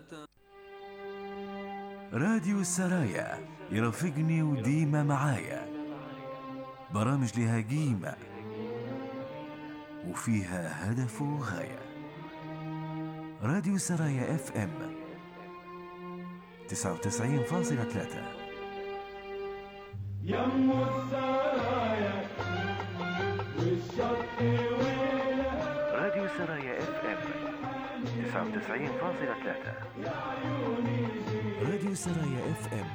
راديو السرايا يرافقني وديما معايا برامج لها قيمة وفيها هدف وغاية راديو السرايا اف ام 99.3 يم السرايا والشط ويلها راديو سرايا اف ام 99.3 راديو سرايا اف ام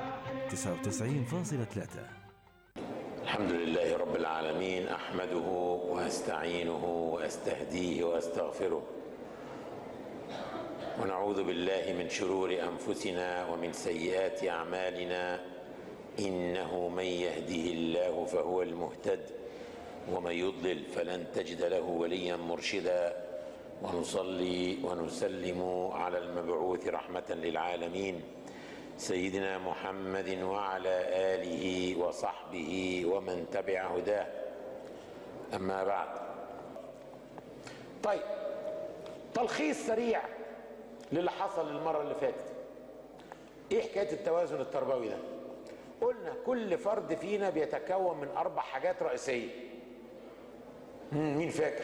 99.3 الحمد لله رب العالمين احمده واستعينه واستهديه واستغفره ونعوذ بالله من شرور انفسنا ومن سيئات اعمالنا انه من يهده الله فهو المهتد ومن يضلل فلن تجد له وليا مرشدا ونصلي ونسلم على المبعوث رحمه للعالمين سيدنا محمد وعلى اله وصحبه ومن تبع هداه اما بعد طيب تلخيص سريع للي حصل المره اللي فاتت ايه حكايه التوازن التربوي ده قلنا كل فرد فينا بيتكون من اربع حاجات رئيسيه مم، مين فاكر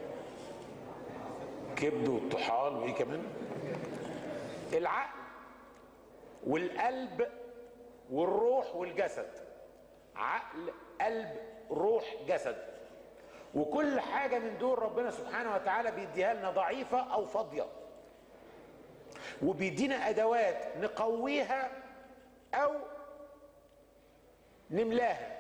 كبد والطحال وايه كمان العقل والقلب والروح والجسد عقل قلب روح جسد وكل حاجة من دول ربنا سبحانه وتعالى بيديها لنا ضعيفة أو فاضية وبيدينا أدوات نقويها أو نملاها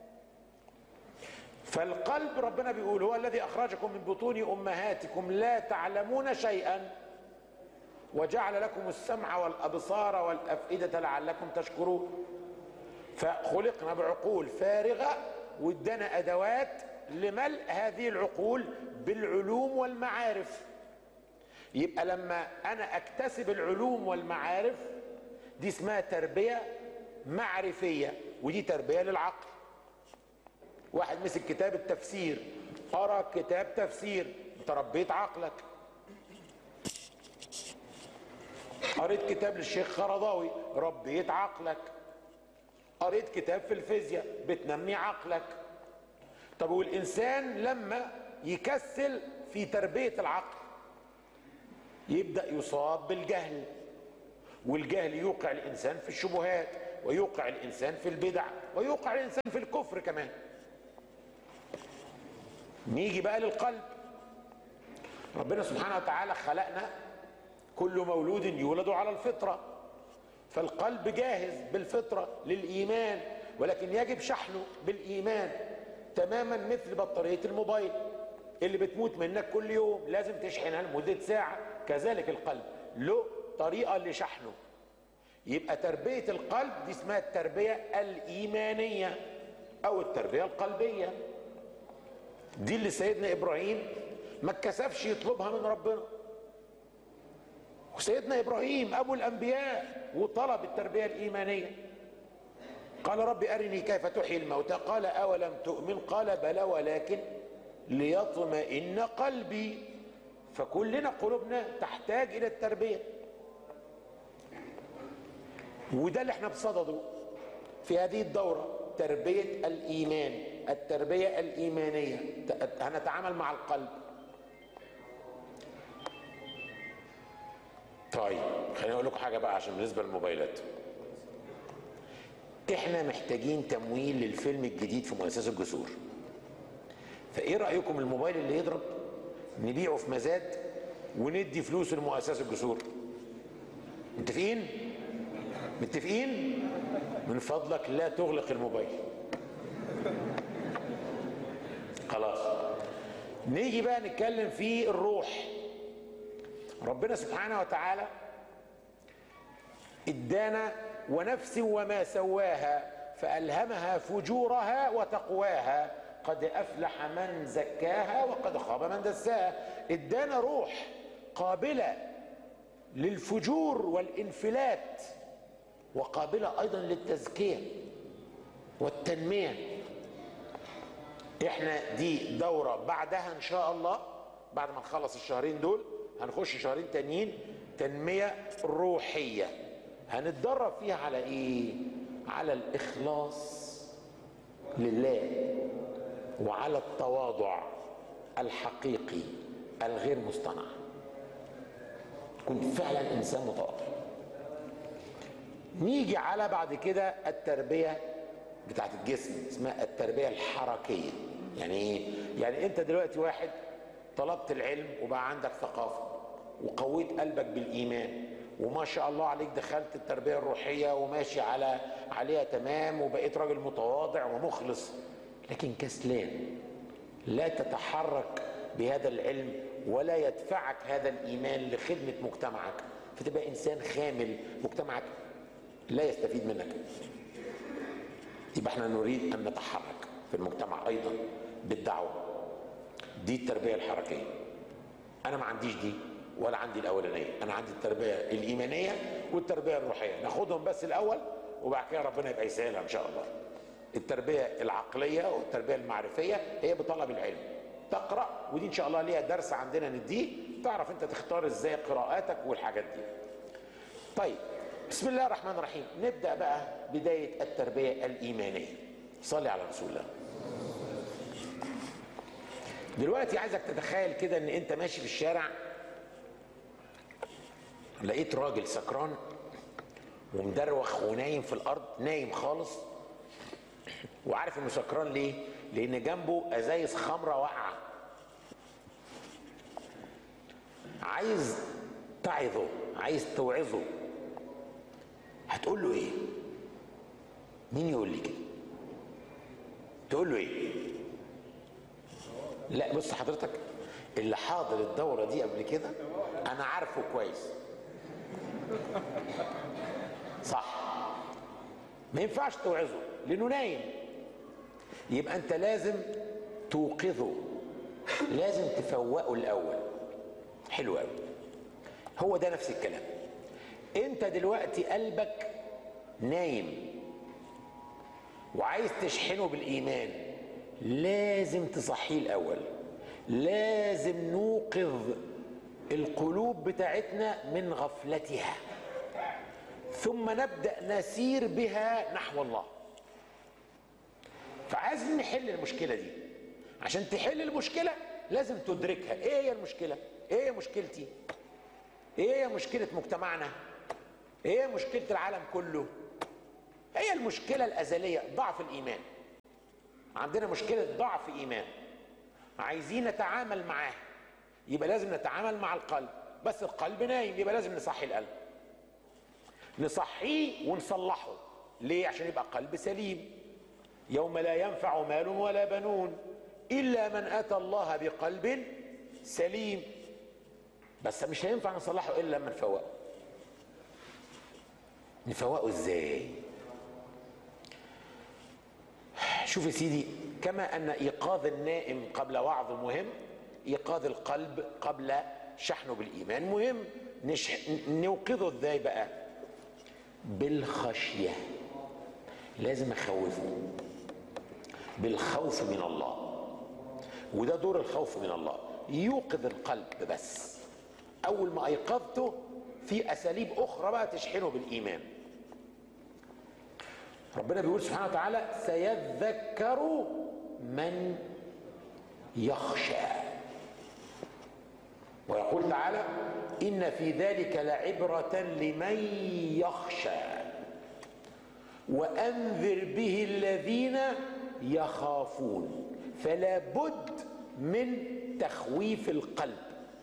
فالقلب ربنا بيقول هو الذي أخرجكم من بطون أمهاتكم لا تعلمون شيئا وجعل لكم السمع والابصار والافئده لعلكم تشكرون فخلقنا بعقول فارغه وادانا ادوات لملء هذه العقول بالعلوم والمعارف يبقى لما انا اكتسب العلوم والمعارف دي اسمها تربيه معرفيه ودي تربيه للعقل واحد مسك كتاب التفسير قرا كتاب تفسير انت ربيت عقلك قريت كتاب للشيخ خرضاوي ربيت عقلك قريت كتاب في الفيزياء بتنمي عقلك طب والإنسان لما يكسل في تربية العقل يبدأ يصاب بالجهل والجهل يوقع الإنسان في الشبهات ويوقع الإنسان في البدع ويوقع الإنسان في الكفر كمان نيجي بقى للقلب ربنا سبحانه وتعالى خلقنا كل مولود يولد على الفطرة فالقلب جاهز بالفطرة للإيمان ولكن يجب شحنه بالإيمان تماما مثل بطارية الموبايل اللي بتموت منك كل يوم لازم تشحنها لمدة ساعة كذلك القلب له طريقة لشحنه يبقى تربية القلب دي اسمها التربية الإيمانية أو التربية القلبية دي اللي سيدنا إبراهيم ما اتكسفش يطلبها من ربنا وسيدنا ابراهيم ابو الانبياء وطلب التربيه الايمانيه قال رب ارني كيف تحيي الموتى قال اولم تؤمن قال بلى ولكن ليطمئن قلبي فكلنا قلوبنا تحتاج الى التربيه وده اللي احنا بصدده في هذه الدوره تربيه الايمان التربيه الايمانيه هنتعامل مع القلب طيب خليني اقول لكم حاجه بقى عشان بالنسبه للموبايلات احنا محتاجين تمويل للفيلم الجديد في مؤسسه الجسور فايه رايكم الموبايل اللي يضرب نبيعه في مزاد وندي فلوس لمؤسسه الجسور متفقين متفقين من فضلك لا تغلق الموبايل خلاص نيجي بقى نتكلم في الروح ربنا سبحانه وتعالى ادانا ونفس وما سواها فالهمها فجورها وتقواها قد افلح من زكاها وقد خاب من دساها ادانا روح قابله للفجور والانفلات وقابله ايضا للتزكيه والتنميه احنا دي دوره بعدها ان شاء الله بعد ما نخلص الشهرين دول هنخش شهرين تانيين تنمية روحية هنتدرب فيها على ايه على الاخلاص لله وعلى التواضع الحقيقي الغير مصطنع كن فعلا انسان متواضع نيجي على بعد كده التربيه بتاعت الجسم اسمها التربيه الحركيه يعني ايه يعني انت دلوقتي واحد طلبت العلم وبقى عندك ثقافه وقويت قلبك بالايمان وما شاء الله عليك دخلت التربيه الروحيه وماشي على عليها تمام وبقيت راجل متواضع ومخلص لكن كسلان لا تتحرك بهذا العلم ولا يدفعك هذا الايمان لخدمه مجتمعك فتبقى انسان خامل مجتمعك لا يستفيد منك يبقى احنا نريد ان نتحرك في المجتمع ايضا بالدعوه دي التربيه الحركيه انا ما عنديش دي ولا عندي الاولانيه انا عندي التربيه الايمانيه والتربيه الروحيه ناخدهم بس الاول وبعد كده ربنا يبقى يسهلها ان شاء الله التربيه العقليه والتربيه المعرفيه هي بطلب العلم تقرا ودي ان شاء الله ليها درس عندنا نديه تعرف انت تختار ازاي قراءاتك والحاجات دي طيب بسم الله الرحمن الرحيم نبدا بقى بدايه التربيه الايمانيه صلي على رسول الله دلوقتي عايزك تتخيل كده ان انت ماشي في الشارع لقيت راجل سكران ومدروخ ونايم في الارض نايم خالص وعارف انه سكران ليه لان جنبه ازايز خمره واقعه عايز تعظه عايز توعظه هتقول له ايه مين يقول لي كده تقول له ايه لا بص حضرتك اللي حاضر الدورة دي قبل كده أنا عارفه كويس صح ما ينفعش توعظه لأنه نايم يبقى أنت لازم توقظه لازم تفوقه الأول حلو قوي هو ده نفس الكلام أنت دلوقتي قلبك نايم وعايز تشحنه بالإيمان لازم تصحيه الاول لازم نوقظ القلوب بتاعتنا من غفلتها ثم نبدا نسير بها نحو الله فعايزين نحل المشكله دي عشان تحل المشكله لازم تدركها ايه هي المشكله ايه هي مشكلتي ايه هي مشكله مجتمعنا ايه هي مشكله العالم كله هي المشكله الازليه ضعف الايمان عندنا مشكلة ضعف إيمان عايزين نتعامل معاه يبقى لازم نتعامل مع القلب بس القلب نايم يبقى لازم نصحي القلب نصحيه ونصلحه ليه عشان يبقى قلب سليم يوم لا ينفع مال ولا بنون إلا من أتى الله بقلب سليم بس مش هينفع نصلحه إلا لما نفوقه نفوقه ازاي شوف يا سيدي كما ان ايقاظ النائم قبل وعظ مهم ايقاظ القلب قبل شحنه بالايمان مهم نشح... نوقظه ازاي بقى بالخشيه لازم اخوفه بالخوف من الله وده دور الخوف من الله يوقظ القلب بس اول ما ايقظته في اساليب اخرى بقى تشحنه بالايمان ربنا بيقول سبحانه وتعالى سيذكر من يخشى ويقول تعالى ان في ذلك لعبره لمن يخشى وانذر به الذين يخافون فلا بد من تخويف القلب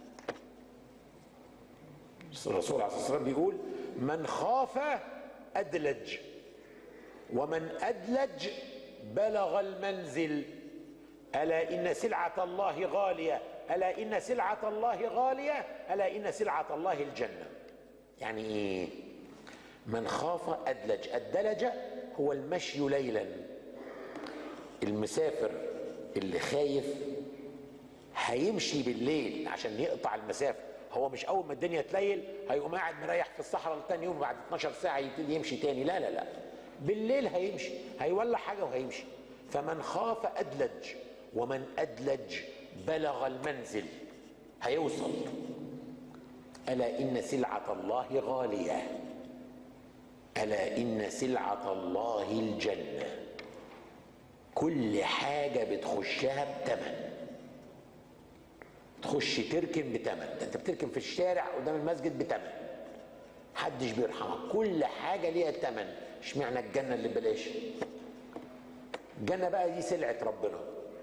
الرسول عليه الصلاه والسلام بيقول من خاف ادلج ومن ادلج بلغ المنزل الا ان سلعه الله غاليه الا ان سلعه الله غاليه الا ان سلعه الله الجنه يعني ايه من خاف ادلج الدلج هو المشي ليلا المسافر اللي خايف هيمشي بالليل عشان يقطع المسافه هو مش اول ما الدنيا تليل هيقوم قاعد مريح في الصحراء تاني يوم بعد 12 ساعه يبتدي يمشي تاني لا لا لا بالليل هيمشي هيولع حاجه وهيمشي فمن خاف ادلج ومن ادلج بلغ المنزل هيوصل الا ان سلعه الله غاليه الا ان سلعه الله الجنه كل حاجه بتخشها بتمن تخش تركن بتمن ده انت بتركن في الشارع قدام المسجد بتمن محدش بيرحمك كل حاجه ليها تمن اشمعنى الجنه اللي ببلاش الجنه بقى دي سلعه ربنا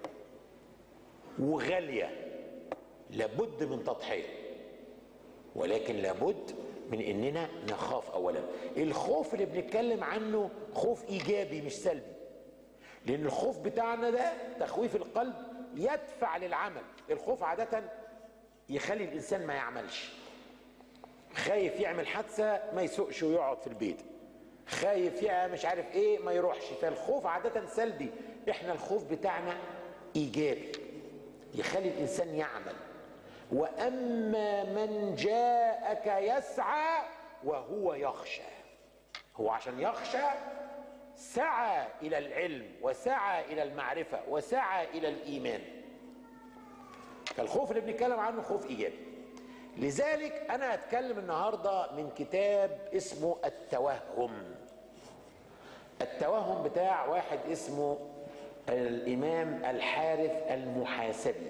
وغاليه لابد من تضحيه ولكن لابد من اننا نخاف اولا الخوف اللي بنتكلم عنه خوف ايجابي مش سلبي لان الخوف بتاعنا ده تخويف القلب يدفع للعمل الخوف عاده يخلي الانسان ما يعملش خايف يعمل حادثه ما يسوقش ويقعد في البيت خايف يا مش عارف ايه ما يروحش فالخوف عاده سلبي احنا الخوف بتاعنا ايجابي يخلي الانسان يعمل واما من جاءك يسعى وهو يخشى هو عشان يخشى سعى الى العلم وسعى الى المعرفه وسعى الى الايمان فالخوف اللي بنتكلم عنه خوف ايجابي لذلك انا هتكلم النهارده من كتاب اسمه التوهم التوهم بتاع واحد اسمه الامام الحارث المحاسبي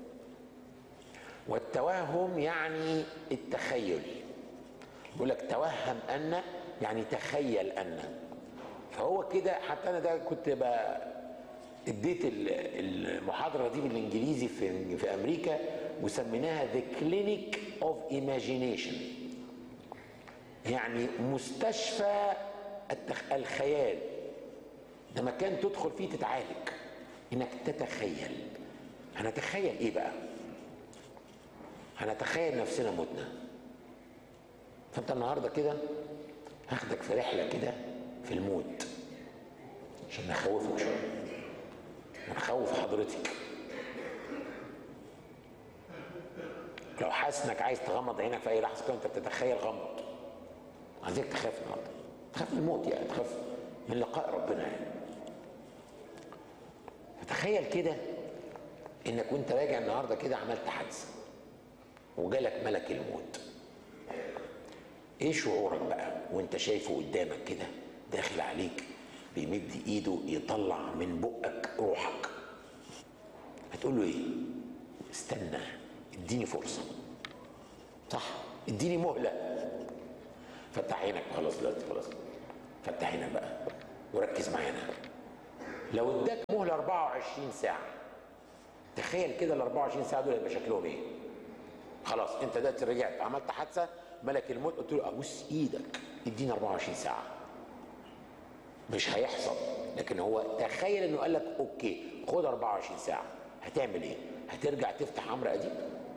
والتوهم يعني التخيل يقول لك توهم ان يعني تخيل ان فهو كده حتى انا ده كنت بقى اديت المحاضره دي بالانجليزي في في امريكا وسميناها ذا كلينيك اوف ايماجينيشن يعني مستشفى التخ... الخيال ده مكان تدخل فيه تتعالج انك تتخيل هنتخيل ايه بقى هنتخيل نفسنا متنا فانت النهارده كده هاخدك في رحله كده في الموت عشان نخوفك شويه ونخوف حضرتك لو حاسس انك عايز تغمض عينك في اي لحظه كده انت بتتخيل غمض عايزك تخاف النهارده تخاف من الموت يعني تخاف من لقاء ربنا يعني فتخيل كده انك وانت راجع النهارده كده عملت حادثه وجالك ملك الموت ايه شعورك بقى وانت شايفه قدامك كده داخل عليك بيمد ايده يطلع من بقك روحك هتقول له ايه استنى اديني فرصه صح اديني مهله فتح عينك خلاص دلوقتي خلاص فتح عينك بقى وركز معانا لو اداك مهله 24 ساعه تخيل كده ال 24 ساعه دول هيبقى شكلهم ايه خلاص انت دلوقتي رجعت عملت حادثه ملك الموت قلت له ابوس ايدك اديني 24 ساعه مش هيحصل لكن هو تخيل انه قال لك اوكي خد 24 ساعه هتعمل ايه هترجع تفتح عمرو اديب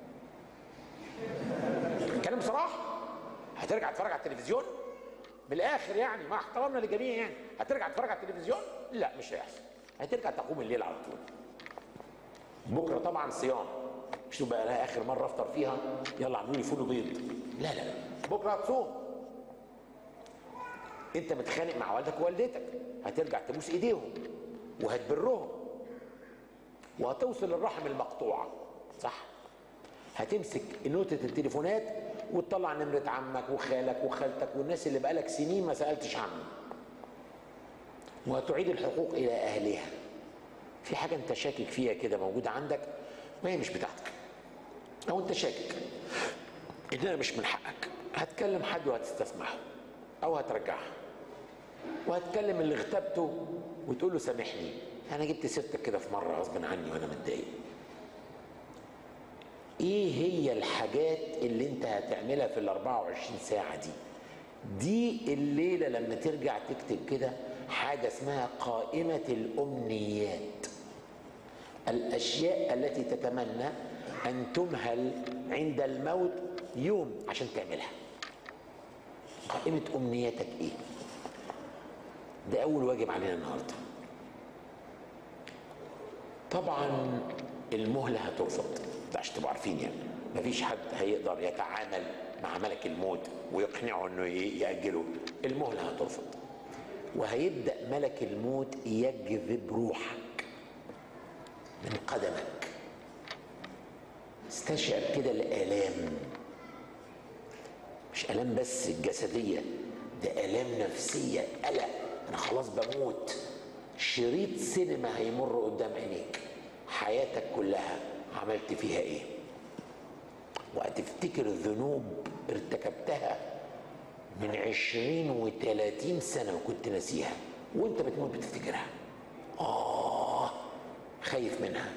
كلام بصراحه هترجع تتفرج على التلفزيون بالاخر يعني مع احترامنا للجميع يعني هترجع تتفرج على التلفزيون لا مش هيحصل هترجع تقوم الليل على طول بكره طبعا صيام مش تبقى انا اخر مره افطر فيها يلا اعملوا لي فول وبيض لا لا لا بكره هتصوم انت متخانق مع والدك ووالدتك هترجع تبوس ايديهم وهتبرهم وهتوصل الرحم المقطوعه صح هتمسك نوتة التليفونات وتطلع نمرة عمك وخالك وخالتك والناس اللي بقالك سنين ما سألتش عنهم وهتعيد الحقوق إلى أهلها في حاجة أنت شاكك فيها كده موجودة عندك ما هي مش بتاعتك أو أنت شاكك إنها مش من حقك هتكلم حد وهتستسمحه أو هترجعها وهتكلم اللي اغتبته وتقول له سامحني انا جبت سيرتك كده في مره غصب عني وانا متضايق ايه هي الحاجات اللي انت هتعملها في ال 24 ساعه دي دي الليله لما ترجع تكتب كده حاجه اسمها قائمه الامنيات الاشياء التي تتمنى ان تمهل عند الموت يوم عشان تعملها قائمه امنياتك ايه ده اول واجب علينا النهارده طبعا المهله هترفض ده عشان تبقوا عارفين يعني مفيش حد هيقدر يتعامل مع ملك الموت ويقنعه انه ياجله المهله هترفض وهيبدا ملك الموت يجذب روحك من قدمك استشعر كده الالام مش الام بس الجسديه ده الام نفسيه قلق انا خلاص بموت شريط سينما هيمر قدام عينيك حياتك كلها عملت فيها ايه وهتفتكر ذنوب ارتكبتها من عشرين وتلاتين سنة وكنت ناسيها وانت بتموت بتفتكرها آه خايف منها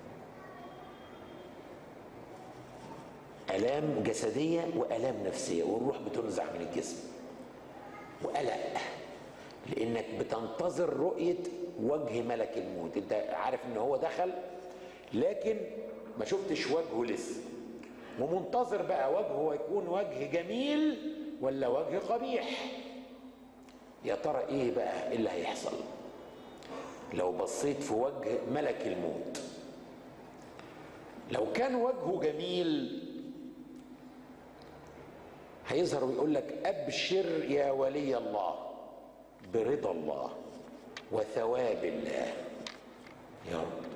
آلام جسدية وآلام نفسية والروح بتنزع من الجسم وقلق لأنك بتنتظر رؤية وجه ملك الموت انت عارف ان هو دخل لكن ما شفتش وجهه لسه ومنتظر بقى وجهه يكون وجه جميل ولا وجه قبيح يا ترى ايه بقى اللي هيحصل لو بصيت في وجه ملك الموت لو كان وجهه جميل هيظهر ويقول لك ابشر يا ولي الله برضا الله وثواب الله يا رب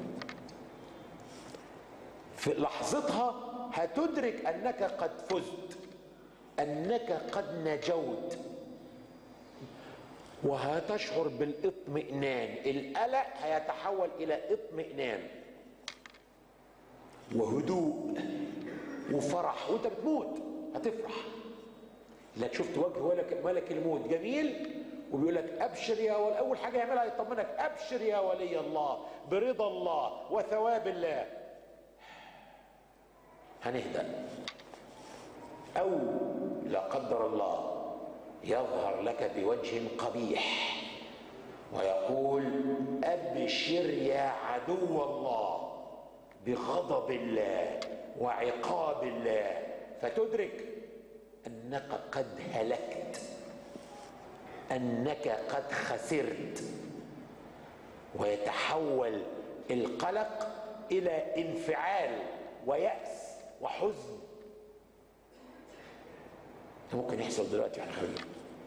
في لحظتها هتدرك انك قد فزت انك قد نجوت وهتشعر بالاطمئنان القلق هيتحول الى اطمئنان وهدوء وفرح وانت بتموت هتفرح لك شفت وجه ملك ملك الموت جميل وبيقول لك ابشر يا ولي اول حاجه يعملها يطمنك ابشر يا ولي الله برضا الله وثواب الله هنهدأ أو لا قدر الله يظهر لك بوجه قبيح ويقول أبشر يا عدو الله بغضب الله وعقاب الله فتدرك أنك قد هلكت أنك قد خسرت ويتحول القلق إلى انفعال ويأس وحزن ده ممكن يحصل دلوقتي على خير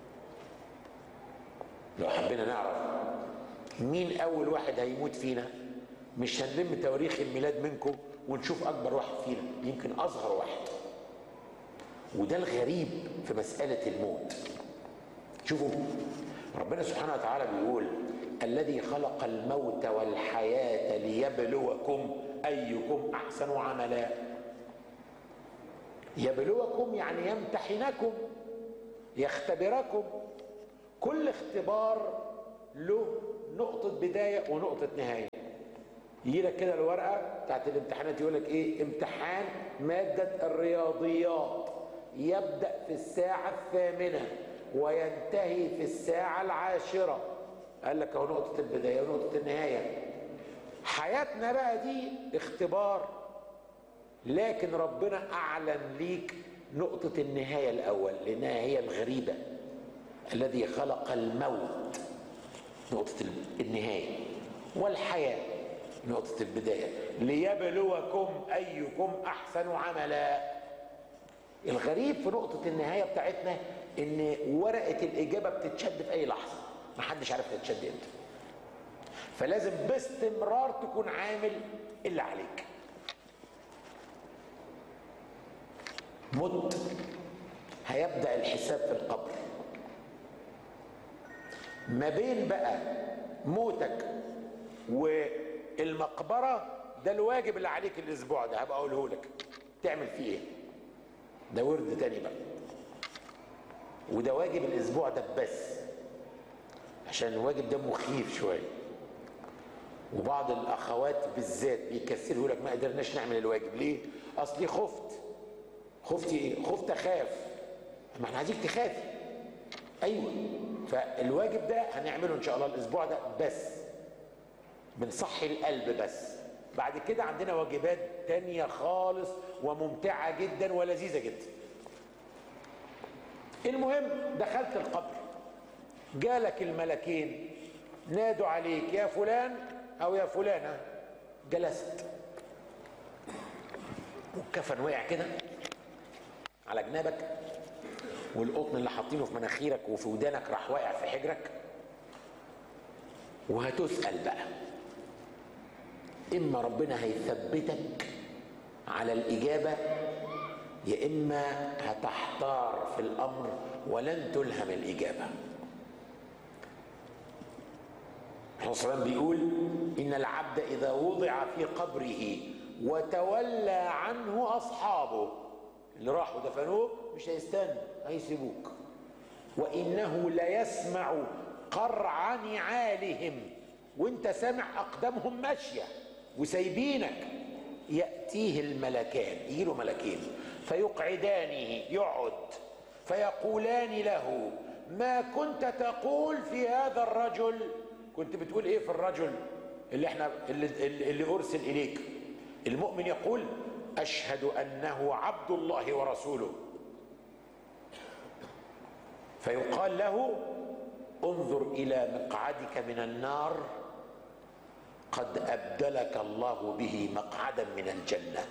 لو حبينا نعرف مين اول واحد هيموت فينا مش هنلم تواريخ الميلاد منكم ونشوف اكبر واحد فينا يمكن اصغر واحد وده الغريب في مسألة الموت شوفوا ربنا سبحانه وتعالى بيقول الذي خلق الموت والحياة ليبلوكم أيكم أحسن عملا يبلوكم يعني يمتحنكم يختبركم كل اختبار له نقطة بداية ونقطة نهاية يجي لك كده الورقة بتاعت الامتحانات يقول لك ايه امتحان مادة الرياضيات يبدأ في الساعة الثامنة وينتهي في الساعة العاشرة قال لك اهو نقطة البداية ونقطة النهاية حياتنا بقى دي اختبار لكن ربنا اعلن ليك نقطة النهاية الاول لانها هي الغريبة الذي خلق الموت نقطة النهاية والحياة نقطة البداية ليبلوكم ايكم احسن عملا الغريب في نقطة النهاية بتاعتنا ان ورقة الاجابة بتتشد في اي لحظة محدش عارف تتشد امتى فلازم باستمرار تكون عامل اللي عليك مت هيبدا الحساب في القبر ما بين بقى موتك والمقبره ده الواجب اللي عليك الاسبوع ده هبقى اقوله لك تعمل فيه ايه ده ورد تاني بقى وده واجب الاسبوع ده بس عشان الواجب ده مخيف شويه وبعض الاخوات بالذات بيكسروا يقول لك ما قدرناش نعمل الواجب ليه اصلي خفت خفتي ايه خفت اخاف ما احنا عايزيك تخافي ايوه فالواجب ده هنعمله ان شاء الله الاسبوع ده بس بنصحي القلب بس بعد كده عندنا واجبات تانية خالص وممتعة جدا ولذيذة جدا المهم دخلت القبر جالك الملكين نادوا عليك يا فلان او يا فلانة جلست والكفن وقع كده على جنابك والقطن اللي حاطينه في مناخيرك وفي ودانك راح واقع في حجرك وهتسأل بقى إما ربنا هيثبتك على الإجابة يا اما هتحتار في الامر ولن تلهم الاجابه الرسول صلى الله عليه وسلم بيقول ان العبد اذا وضع في قبره وتولى عنه اصحابه اللي راحوا دفنوه مش هيستنى هيسيبوك وانه ليسمع قرع نعالهم وانت سامع اقدامهم ماشيه وسايبينك ياتيه الملكان يجي له ملكين فيقعدانه يقعد فيقولان له ما كنت تقول في هذا الرجل كنت بتقول ايه في الرجل اللي احنا اللي, اللي ارسل اليك المؤمن يقول اشهد انه عبد الله ورسوله فيقال له انظر الى مقعدك من النار قد ابدلك الله به مقعدا من الجنه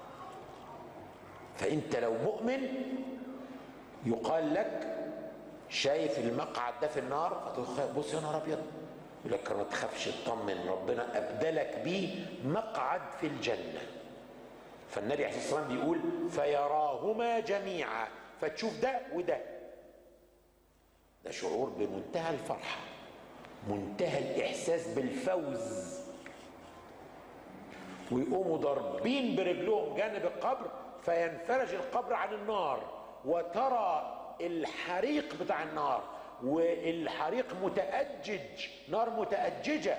فانت لو مؤمن يقال لك شايف المقعد ده في النار فتقول بص يا نهار ابيض يقول لك ما تخافش اطمن ربنا ابدلك بيه مقعد في الجنه فالنبي عليه الصلاه والسلام بيقول فيراهما جميعا فتشوف ده وده ده شعور بمنتهى الفرحه منتهى الاحساس بالفوز ويقوموا ضاربين برجلهم جانب القبر فينفرج القبر عن النار وترى الحريق بتاع النار والحريق متأجج نار متأججة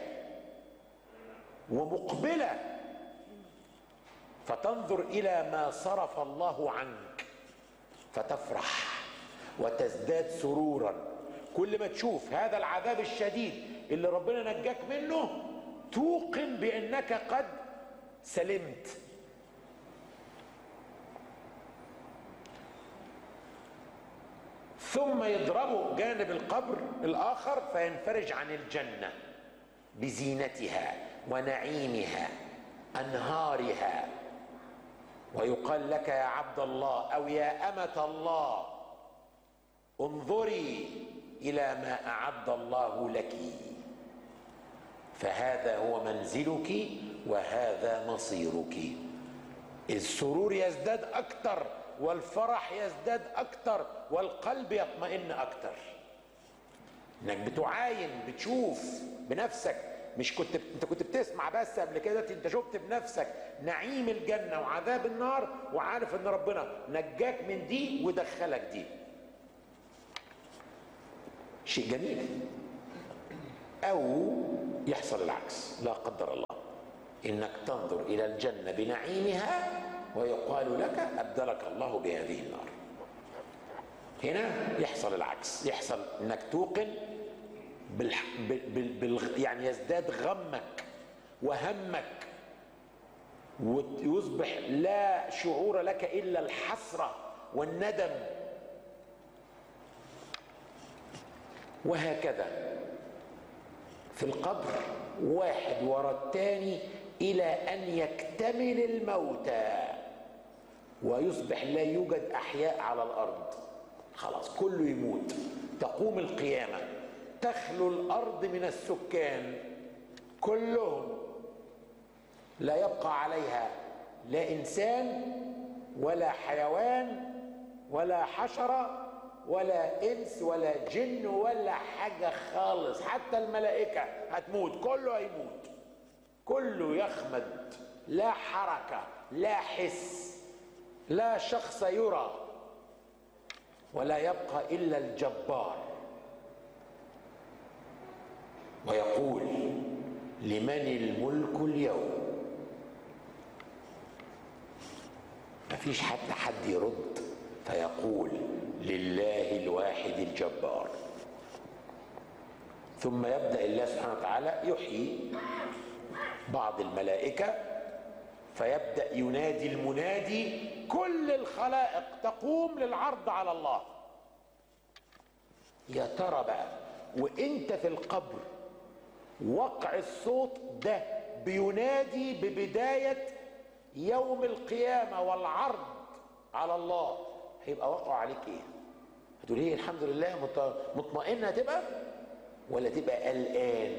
ومقبلة فتنظر إلى ما صرف الله عنك فتفرح وتزداد سرورا كل ما تشوف هذا العذاب الشديد اللي ربنا نجاك منه توقن بأنك قد سلمت ثم يضربوا جانب القبر الاخر فينفرج عن الجنه بزينتها ونعيمها انهارها ويقال لك يا عبد الله او يا امه الله انظري الى ما اعد الله لك فهذا هو منزلك وهذا مصيرك السرور يزداد اكثر والفرح يزداد اكتر والقلب يطمئن اكتر انك بتعاين بتشوف بنفسك مش كنت انت كنت بتسمع بس قبل كده انت شفت بنفسك نعيم الجنه وعذاب النار وعارف ان ربنا نجاك من دي ودخلك دي شيء جميل او يحصل العكس لا قدر الله انك تنظر الى الجنه بنعيمها ويقال لك أبدلك الله بهذه النار هنا يحصل العكس يحصل انك توقن بال... بال... بال... يعني يزداد غمك وهمك ويصبح لا شعور لك الا الحسره والندم وهكذا في القبر واحد ورا الثاني الى ان يكتمل الموتى ويصبح لا يوجد احياء على الارض خلاص كله يموت تقوم القيامه تخلو الارض من السكان كلهم لا يبقى عليها لا انسان ولا حيوان ولا حشره ولا انس ولا جن ولا حاجه خالص حتى الملائكه هتموت كله هيموت كله يخمد لا حركه لا حس لا شخص يرى ولا يبقى الا الجبار ويقول لمن الملك اليوم مفيش حتى حد يرد فيقول لله الواحد الجبار ثم يبدا الله سبحانه وتعالى يحيي بعض الملائكه فيبدا ينادي المنادي كل الخلائق تقوم للعرض على الله يا ترى بقى وانت في القبر وقع الصوت ده بينادي ببدايه يوم القيامه والعرض على الله هيبقى وقع عليك ايه هتقول ايه الحمد لله مطمئنه تبقى ولا تبقى قلقان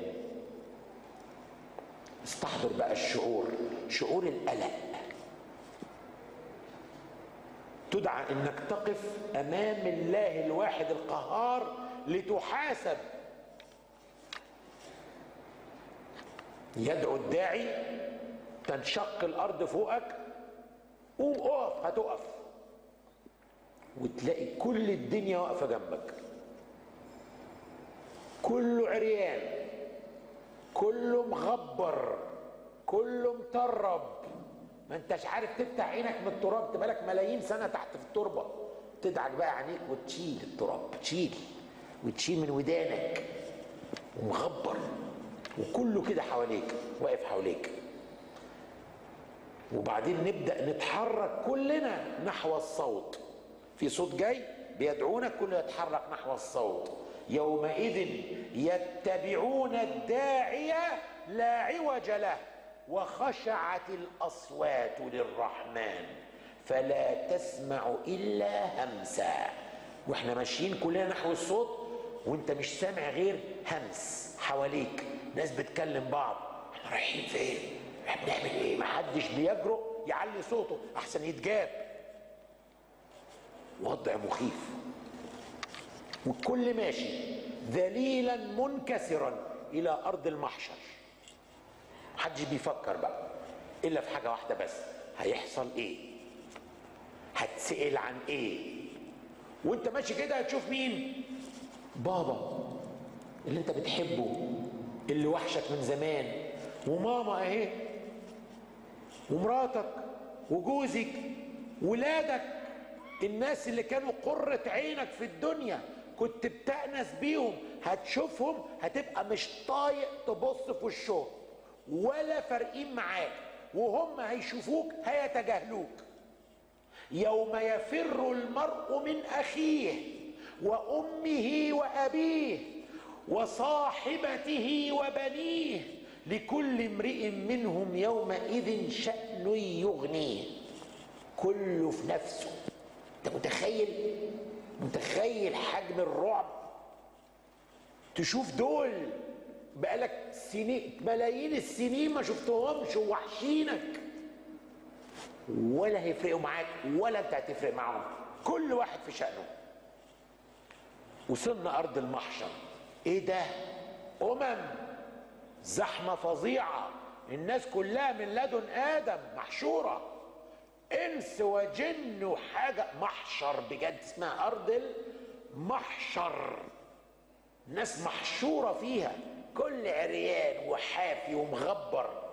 استحضر بقى الشعور شعور القلق تدعى انك تقف امام الله الواحد القهار لتحاسب يدعو الداعي تنشق الارض فوقك قوم اقف هتقف وتلاقي كل الدنيا واقفه جنبك كله عريان كله مغبر كله مطرب ما انتش عارف تفتح عينك من التراب تبقالك ملايين سنه تحت في التربه تدعك بقى عينيك وتشيل التراب تشيل وتشيل من ودانك ومغبر وكله كده حواليك واقف حواليك وبعدين نبدا نتحرك كلنا نحو الصوت في صوت جاي بيدعونا كله يتحرك نحو الصوت يومئذ يتبعون الداعي لا عوج له وخشعت الاصوات للرحمن فلا تسمع الا همسا واحنا ماشيين كلنا نحو الصوت وانت مش سامع غير همس حواليك ناس بتكلم بعض احنا رايحين فين احنا بنعمل ايه محدش بيجرؤ يعلي صوته احسن يتجاب وضع مخيف والكل ماشي ذليلا منكسرا الى ارض المحشر محدش بيفكر بقى الا في حاجه واحده بس هيحصل ايه هتسال عن ايه وانت ماشي كده هتشوف مين بابا اللي انت بتحبه اللي وحشك من زمان وماما اهي ومراتك وجوزك ولادك الناس اللي كانوا قرة عينك في الدنيا كنت بتأنس بيهم هتشوفهم هتبقى مش طايق تبص في وشهم ولا فارقين معاك وهم هيشوفوك هيتجاهلوك يوم يفر المرء من اخيه وامه وابيه وصاحبته وبنيه لكل امرئ منهم يومئذ شأن يغنيه كله في نفسه انت متخيل متخيل حجم الرعب تشوف دول بقالك سنين ملايين السنين ما شفتهمش ووحشينك ولا هيفرقوا معاك ولا انت هتفرق معاهم كل واحد في شأنه وصلنا ارض المحشر ايه ده امم زحمه فظيعه الناس كلها من لدن ادم محشوره انس وجن وحاجه محشر بجد اسمها ارض المحشر ناس محشوره فيها كل عريان وحافي ومغبر